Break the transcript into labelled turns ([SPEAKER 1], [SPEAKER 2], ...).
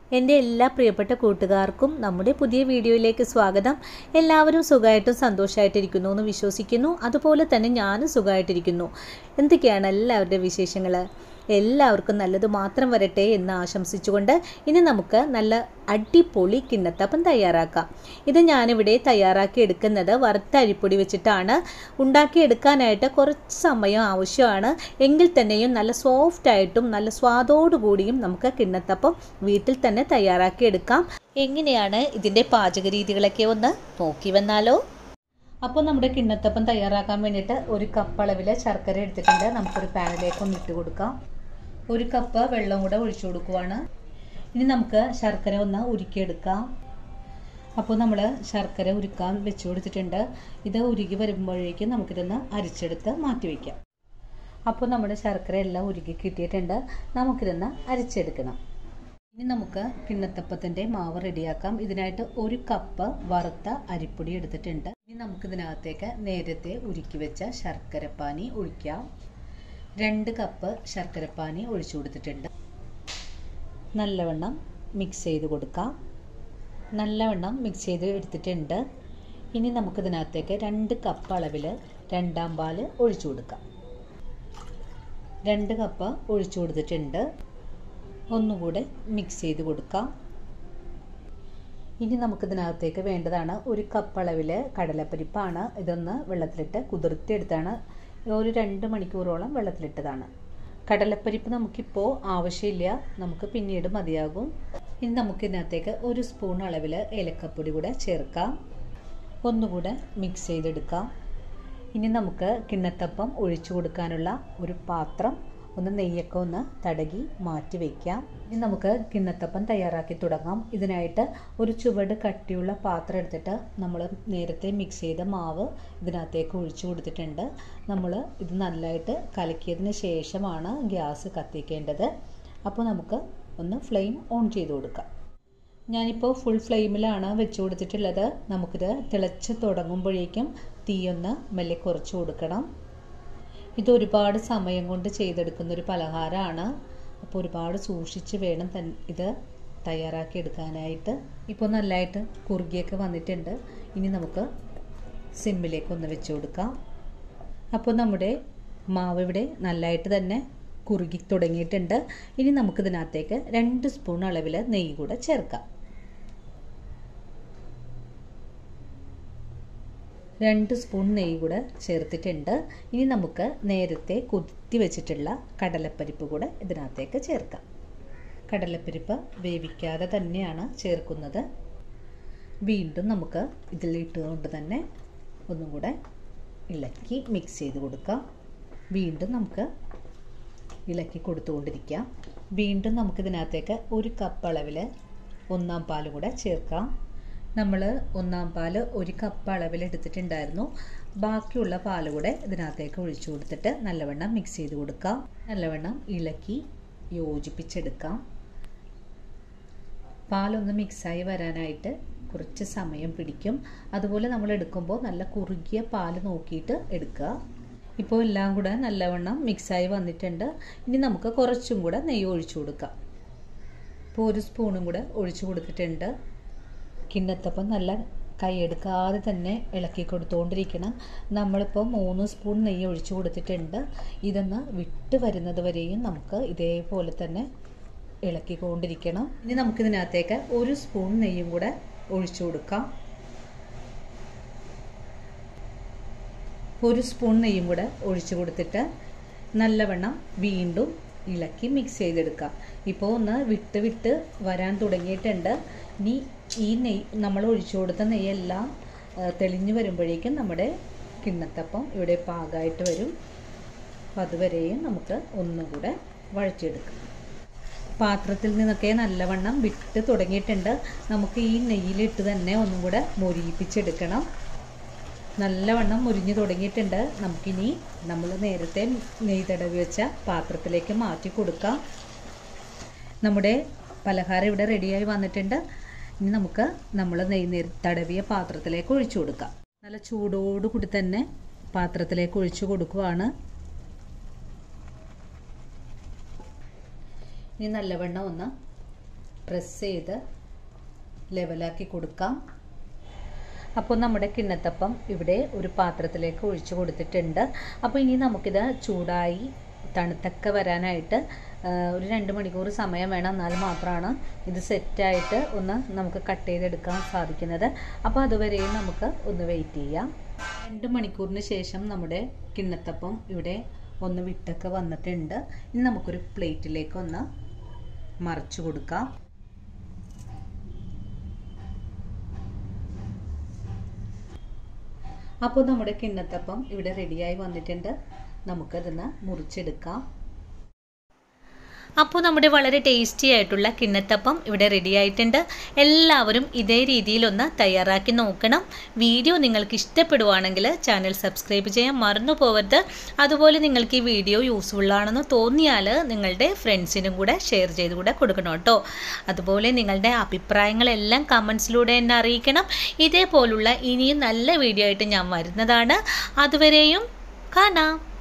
[SPEAKER 1] എൻ്റെ എല്ലാ പ്രിയപ്പെട്ട കൂട്ടുകാർക്കും നമ്മുടെ പുതിയ വീഡിയോയിലേക്ക് സ്വാഗതം എല്ലാവരും സുഖമായിട്ടും സന്തോഷമായിട്ടിരിക്കുന്നു എന്ന് വിശ്വസിക്കുന്നു അതുപോലെ തന്നെ ഞാനും സുഖമായിട്ടിരിക്കുന്നു എന്തൊക്കെയാണ് എല്ലാവരുടെ വിശേഷങ്ങൾ എല്ലാവർക്കും നല്ലത് മാത്രം വരട്ടെ എന്ന് ആശംസിച്ചുകൊണ്ട് ഇനി നമുക്ക് നല്ല അടിപൊളി കിണ്ണത്തപ്പം തയ്യാറാക്കാം ഇത് ഞാനിവിടെ തയ്യാറാക്കി എടുക്കുന്നത് വറുത്ത അരിപ്പൊടി വെച്ചിട്ടാണ് ഉണ്ടാക്കിയെടുക്കാനായിട്ട് കുറച്ച് സമയം ആവശ്യമാണ് എങ്കിൽ തന്നെയും നല്ല സോഫ്റ്റ് ആയിട്ടും നല്ല സ്വാദോടു കൂടിയും നമുക്ക് കിണ്ണത്തപ്പം വീട്ടിൽ തന്നെ തയ്യാറാക്കി എടുക്കാം എങ്ങനെയാണ് ഇതിൻ്റെ പാചക രീതികളൊക്കെ ഒന്ന് നോക്കി വന്നാലോ അപ്പോൾ നമ്മുടെ കിണ്ണത്തപ്പം തയ്യാറാക്കാൻ വേണ്ടിയിട്ട് ഒരു കപ്പ് അളവിൽ ശർക്കര എടുത്തിട്ടുണ്ട് നമുക്കൊരു പാനിലേക്ക് ഒന്ന് ഇട്ട് കൊടുക്കാം ഒരു കപ്പ് വെള്ളം കൂടെ ഒഴിച്ചു കൊടുക്കുവാണ് ഇനി നമുക്ക് ശർക്കര ഒന്ന് ഉരുക്കിയെടുക്കാം അപ്പോൾ നമ്മൾ ശർക്കര ഉരുക്കാൻ വെച്ച് കൊടുത്തിട്ടുണ്ട് ഇത് ഉരുകി വരുമ്പോഴേക്കും നമുക്കിതൊന്ന് അരിച്ചെടുത്ത് മാറ്റി വയ്ക്കാം അപ്പോൾ നമ്മുടെ ശർക്കര എല്ലാം ഉരുകി കിട്ടിയിട്ടുണ്ട് നമുക്കിതൊന്ന് അരിച്ചെടുക്കണം ഇനി നമുക്ക് കിണ്ണത്തപ്പത്തിൻ്റെ മാവ് റെഡിയാക്കാം ഇതിനായിട്ട് ഒരു കപ്പ് വറുത്ത അരിപ്പൊടി എടുത്തിട്ടുണ്ട് ഇനി നമുക്കിതിനകത്തേക്ക് നേരത്തെ ഉരുക്കി വെച്ച ശർക്കരപ്പാനി ഒഴിക്കാം രണ്ട് കപ്പ് ശർക്കരപ്പാനി ഒഴിച്ചു കൊടുത്തിട്ടുണ്ട് നല്ലവണ്ണം മിക്സ് ചെയ്ത് കൊടുക്കാം നല്ലവണ്ണം മിക്സ് ചെയ്ത് എടുത്തിട്ടുണ്ട് ഇനി നമുക്കിതിനകത്തേക്ക് രണ്ട് കപ്പ് അളവിൽ രണ്ടാം പാൽ ഒഴിച്ചു കൊടുക്കാം രണ്ട് കപ്പ് ഒഴിച്ചു കൊടുത്തിട്ടുണ്ട് ഒന്നുകൂടെ മിക്സ് ചെയ്ത് കൊടുക്കാം ഇനി നമുക്കിതിനകത്തേക്ക് വേണ്ടതാണ് ഒരു കപ്പ് അളവിൽ കടലപ്പരിപ്പാണ് ഇതൊന്ന് വെള്ളത്തിലിട്ട് കുതിർത്തിയെടുത്താണ് ഒരു രണ്ട് മണിക്കൂറോളം വെള്ളത്തിലിട്ടതാണ് കടലപ്പരിപ്പ് നമുക്കിപ്പോൾ ആവശ്യമില്ല നമുക്ക് പിന്നീട് മതിയാകും ഇനി നമുക്കിതിനകത്തേക്ക് ഒരു സ്പൂൺ അളവിൽ ഏലക്കപ്പൊടി കൂടെ ചേർക്കാം ഒന്നുകൂടെ മിക്സ് ചെയ്തെടുക്കാം ഇനി നമുക്ക് കിണ്ണത്തപ്പം ഒഴിച്ചു കൊടുക്കാനുള്ള ഒരു പാത്രം ഒന്ന് നെയ്യൊക്കെ ഒന്ന് തടകി മാറ്റി വയ്ക്കാം ഇനി നമുക്ക് കിണ്ണത്തപ്പം തയ്യാറാക്കി തുടങ്ങാം ഇതിനായിട്ട് ഒരു ചുവട് കട്ടിയുള്ള പാത്രം എടുത്തിട്ട് നമ്മൾ നേരത്തെ മിക്സ് ചെയ്ത മാവ് ഇതിനകത്തേക്ക് ഒഴിച്ചു കൊടുത്തിട്ടുണ്ട് നമ്മൾ ഇത് നല്ലതായിട്ട് കലക്കിയതിന് ശേഷമാണ് ഗ്യാസ് കത്തിക്കേണ്ടത് അപ്പോൾ നമുക്ക് ഒന്ന് ഫ്ലെയിം ഓൺ ചെയ്ത് കൊടുക്കാം ഞാനിപ്പോൾ ഫുൾ ഫ്ലെയിമിലാണ് വെച്ച് കൊടുത്തിട്ടുള്ളത് നമുക്കിത് തിളച്ച് തുടങ്ങുമ്പോഴേക്കും തീയൊന്ന് മെല്ലെ കുറച്ച് കൊടുക്കണം ഇത് ഒരുപാട് സമയം കൊണ്ട് ചെയ്തെടുക്കുന്ന ഒരു പലഹാരമാണ് അപ്പോൾ ഒരുപാട് സൂക്ഷിച്ച് വേണം തൻ ഇത് തയ്യാറാക്കി എടുക്കാനായിട്ട് ഇപ്പോൾ നല്ലതായിട്ട് കുറുകിയൊക്കെ വന്നിട്ടുണ്ട് ഇനി നമുക്ക് സിമ്മിലേക്ക് ഒന്ന് വെച്ച് കൊടുക്കാം അപ്പോൾ നമ്മുടെ മാവ് ഇവിടെ നല്ലതായിട്ട് തന്നെ കുറുകി തുടങ്ങിയിട്ടുണ്ട് ഇനി നമുക്കിതിനകത്തേക്ക് രണ്ട് സ്പൂൺ അളവിൽ നെയ്യ് കൂടെ ചേർക്കാം രണ്ട് സ്പൂൺ നെയ്യ് കൂടെ ചേർത്തിട്ടുണ്ട് ഇനി നമുക്ക് നേരത്തെ കുത്തി വെച്ചിട്ടുള്ള കടലപ്പരിപ്പ് കൂടെ ഇതിനകത്തേക്ക് ചേർക്കാം കടലപ്പരിപ്പ് വേവിക്കാതെ തന്നെയാണ് ചേർക്കുന്നത് വീണ്ടും നമുക്ക് ഇതിലിട്ടുകൊണ്ട് തന്നെ ഒന്നും കൂടെ ഇളക്കി മിക്സ് ചെയ്ത് കൊടുക്കാം വീണ്ടും നമുക്ക് ഇളക്കി കൊടുത്തുകൊണ്ടിരിക്കാം വീണ്ടും നമുക്കിതിനകത്തേക്ക് ഒരു കപ്പ് അളവിൽ ഒന്നാം പാൽ കൂടെ ചേർക്കാം നമ്മൾ ഒന്നാം പാൽ ഒരു കപ്പ് അളവിൽ എടുത്തിട്ടുണ്ടായിരുന്നു ബാക്കിയുള്ള പാൽ കൂടെ ഇതിനകത്തേക്ക് ഒഴിച്ചു കൊടുത്തിട്ട് നല്ലവണ്ണം മിക്സ് ചെയ്ത് കൊടുക്കാം നല്ലവണ്ണം ഇളക്കി യോജിപ്പിച്ചെടുക്കാം പാലൊന്ന് മിക്സായി വരാനായിട്ട് കുറച്ച് സമയം പിടിക്കും അതുപോലെ നമ്മൾ എടുക്കുമ്പോൾ നല്ല കുറുകിയ പാൽ നോക്കിയിട്ട് എടുക്കുക ഇപ്പോൾ എല്ലാം കൂടെ നല്ലവണ്ണം മിക്സായി വന്നിട്ടുണ്ട് ഇനി നമുക്ക് കുറച്ചും കൂടെ നെയ്യ് ഒഴിച്ചു കൊടുക്കാം ഇപ്പോൾ ഒരു സ്പൂണും കൂടെ ഒഴിച്ചു കൊടുത്തിട്ടുണ്ട് കിണ്ണത്തപ്പം നല്ല കൈയെടുക്കാതെ തന്നെ ഇളക്കി കൊടുത്തുകൊണ്ടിരിക്കണം നമ്മളിപ്പോൾ മൂന്ന് സ്പൂൺ നെയ്യ് ഒഴിച്ചു കൊടുത്തിട്ടുണ്ട് ഇതൊന്ന് വിട്ട് വരുന്നത് വരെയും നമുക്ക് ഇതേപോലെ തന്നെ ഇളക്കിക്കൊണ്ടിരിക്കണം ഇനി നമുക്കിതിനകത്തേക്ക് ഒരു സ്പൂൺ നെയ്യും കൂടെ ഒഴിച്ചു കൊടുക്കാം ഒരു സ്പൂൺ നെയ്യും കൂടെ ഒഴിച്ചു കൊടുത്തിട്ട് നല്ലവണ്ണം വീണ്ടും ഇളക്കി മിക്സ് ചെയ്തെടുക്കാം ഇപ്പോൾ ഒന്ന് വിട്ട് വിട്ട് വരാൻ തുടങ്ങിയിട്ടുണ്ട് ഇനി ഈ നെയ്യ് നമ്മൾ ഒഴിച്ചു കൊടുത്ത നെയ്യെല്ലാം തെളിഞ്ഞു വരുമ്പോഴേക്കും നമ്മുടെ കിണ്ണത്തപ്പം ഇവിടെ പാകമായിട്ട് വരും അപ്പം അതുവരെയും നമുക്ക് ഒന്നുകൂടെ വഴച്ചെടുക്കാം പാത്രത്തിൽ നിന്നൊക്കെ നല്ലവണ്ണം വിട്ട് തുടങ്ങിയിട്ടുണ്ട് നമുക്ക് ഈ നെയ്യിലിട്ട് തന്നെ ഒന്നും കൂടെ മൊരിയിപ്പിച്ചെടുക്കണം നല്ലവണ്ണം മുരിഞ്ഞു തുടങ്ങിയിട്ടുണ്ട് നമുക്കിനി നമ്മൾ നേരത്തെ നെയ്യ് തടവി വെച്ച പാത്രത്തിലേക്ക് മാറ്റി കൊടുക്കാം നമ്മുടെ പലഹാരം ഇവിടെ റെഡിയായി വന്നിട്ടുണ്ട് ഇനി നമുക്ക് നമ്മൾ നെയ്യ് തടവിയ പാത്രത്തിലേക്ക് ഒഴിച്ചു കൊടുക്കാം നല്ല ചൂടോടുകൂടി തന്നെ പാത്രത്തിലേക്ക് ഒഴിച്ചു കൊടുക്കുവാണ് ഇനി നല്ലവണ്ണം ഒന്ന് പ്രസ് ചെയ്ത് ലെവലാക്കി കൊടുക്കാം അപ്പോൾ നമ്മുടെ കിണ്ണത്തപ്പം ഇവിടെ ഒരു പാത്രത്തിലേക്ക് ഒഴിച്ചു കൊടുത്തിട്ടുണ്ട് അപ്പോൾ ഇനി നമുക്കിത് ചൂടായി തണുത്തൊക്കെ വരാനായിട്ട് ഒരു രണ്ട് മണിക്കൂർ സമയം വേണം എന്നാൽ മാത്രമാണ് ഇത് സെറ്റായിട്ട് ഒന്ന് നമുക്ക് കട്ട് ചെയ്തെടുക്കാൻ സാധിക്കുന്നത് അപ്പോൾ അതുവരെയും നമുക്ക് ഒന്ന് വെയിറ്റ് ചെയ്യാം രണ്ട് മണിക്കൂറിന് ശേഷം നമ്മുടെ കിണ്ണത്തപ്പം ഇവിടെ ഒന്ന് വിട്ടൊക്കെ വന്നിട്ടുണ്ട് ഇനി നമുക്കൊരു പ്ലേറ്റിലേക്ക് ഒന്ന് മറിച്ചു കൊടുക്കാം അപ്പോൾ നമ്മുടെ കിണ്ണത്തപ്പം ഇവിടെ റെഡിയായി വന്നിട്ടുണ്ട് നമുക്കതൊന്ന് മുറിച്ചെടുക്കാം അപ്പോൾ നമ്മുടെ വളരെ ടേസ്റ്റി ആയിട്ടുള്ള കിണ്ണത്തപ്പം ഇവിടെ റെഡി ആയിട്ടുണ്ട് എല്ലാവരും ഇതേ രീതിയിലൊന്ന് തയ്യാറാക്കി നോക്കണം വീഡിയോ നിങ്ങൾക്ക് ഇഷ്ടപ്പെടുവാണെങ്കിൽ ചാനൽ സബ്സ്ക്രൈബ് ചെയ്യാൻ മറന്നു പോകരുത് അതുപോലെ നിങ്ങൾക്ക് ഈ വീഡിയോ യൂസ്ഫുൾ ആണെന്ന് തോന്നിയാൽ നിങ്ങളുടെ ഫ്രണ്ട്സിനും കൂടെ ഷെയർ ചെയ്ത് കൂടെ കൊടുക്കണം കേട്ടോ അതുപോലെ നിങ്ങളുടെ അഭിപ്രായങ്ങളെല്ലാം കമൻസിലൂടെ എന്നെ അറിയിക്കണം ഇതേപോലുള്ള ഇനിയും നല്ല വീഡിയോ ആയിട്ട് ഞാൻ വരുന്നതാണ് അതുവരെയും കാണാം